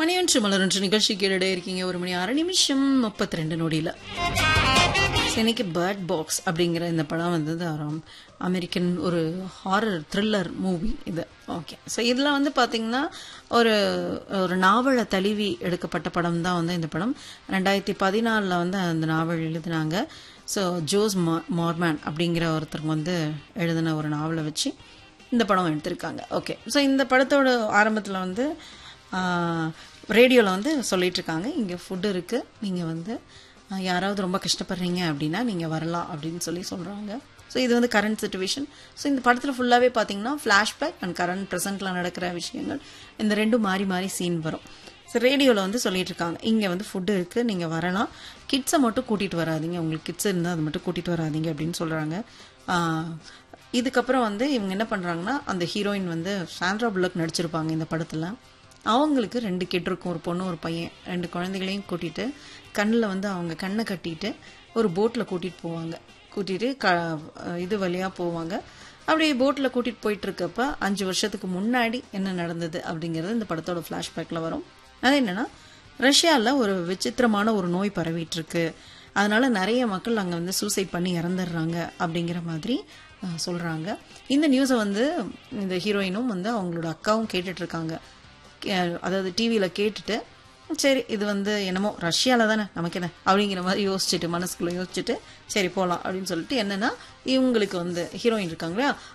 மணியன்று மலரன்று நிகழ்ச்சி கேட்டுட்டே இருக்கீங்க ஒரு மணி அரை நிமிஷம் முப்பத்தி ரெண்டு நொடியில் இன்னைக்கு பேர்ட் பாக்ஸ் அப்படிங்கிற இந்த படம் வந்தது அரம் அமெரிக்கன் ஒரு ஹாரர் த்ரில்லர் மூவி இது ஓகே ஸோ இதில் வந்து பார்த்தீங்கன்னா ஒரு ஒரு நாவலை தழுவி எடுக்கப்பட்ட படம் தான் வந்து இந்த படம் ரெண்டாயிரத்தி பதினாலில் வந்து அந்த நாவல் எழுதினாங்க ஸோ ஜோஸ் மா மார்மேன் அப்படிங்கிற ஒருத்தர் வந்து எழுதின ஒரு நாவலை வச்சு இந்த படம் எடுத்திருக்காங்க ஓகே ஸோ இந்த படத்தோட ஆரம்பத்தில் வந்து ரேடியோவில் வந்து சொல்லிட்டு இருக்காங்க இங்கே ஃபுட்டு இருக்குது நீங்கள் வந்து ஆஹ், யாராவது ரொம்ப கஷ்டப்படுறீங்க அப்படின்னா நீங்கள் வரலாம் அப்படின்னு சொல்லி சொல்கிறாங்க ஸோ இது வந்து கரண்ட் சுச்சுவேஷன் ஸோ இந்த படத்தில் ஃபுல்லாகவே பார்த்தீங்கன்னா ஃப்ளாஷ்பேக் அண்ட் கரண்ட் ப்ரெசென்ட்டில் நடக்கிற விஷயங்கள் இந்த ரெண்டும் மாறி மாறி சீன் வரும் ஸோ ரேடியோவில் வந்து சொல்லிட்டு இருக்காங்க இங்கே வந்து ஃபுட்டு இருக்குது நீங்கள் வரலாம் கிட்ஸை மட்டும் கூட்டிகிட்டு வராதீங்க உங்களுக்கு கிட்ஸ் இருந்தால் அது மட்டும் கூட்டிகிட்டு வராதீங்க அப்படின்னு சொல்கிறாங்க இதுக்கப்புறம் வந்து இவங்க என்ன பண்ணுறாங்கன்னா அந்த ஹீரோயின் வந்து சாண்ட்ரா புல்லக் நடிச்சிருப்பாங்க இந்த படத்தில் அவங்களுக்கு ரெண்டு கிட் இருக்கும் ஒரு பொண்ணு ஒரு பையன் ரெண்டு குழந்தைகளையும் கூட்டிட்டு கண்ணில் வந்து அவங்க கண்ணை கட்டிட்டு ஒரு போட்டில் கூட்டிகிட்டு போவாங்க கூட்டிகிட்டு க இது வழியாக போவாங்க அப்படியே போட்டில் கூட்டிகிட்டு போயிட்டு இருக்கப்ப அஞ்சு வருஷத்துக்கு முன்னாடி என்ன நடந்தது அப்படிங்கிறது இந்த படத்தோட ஃப்ளாஷ்பேக்கில் வரும் அது என்னன்னா ரஷ்யாவில் ஒரு விசித்திரமான ஒரு நோய் பரவிட்டு இருக்கு அதனால நிறைய மக்கள் அங்கே வந்து சூசைட் பண்ணி இறந்துடுறாங்க அப்படிங்கிற மாதிரி அஹ், சொல்றாங்க இந்த நியூஸை வந்து இந்த ஹீரோயினும் வந்து அவங்களோட அக்காவும் கேட்டுட்டு இருக்காங்க கே- அதாவது டிவியில் கேட்டுட்டு சரி இது வந்து என்னமோ ரஷ்யாவில் தானே நமக்கு என்ன அப்படிங்கிற மாதிரி யோசிச்சுட்டு மனசுக்குள்ளே யோசிச்சுட்டு சரி போகலாம் அப்படின்னு சொல்லிட்டு என்னன்னா இவங்களுக்கு வந்து ஹீரோயின் இருக்காங்க இல்லையா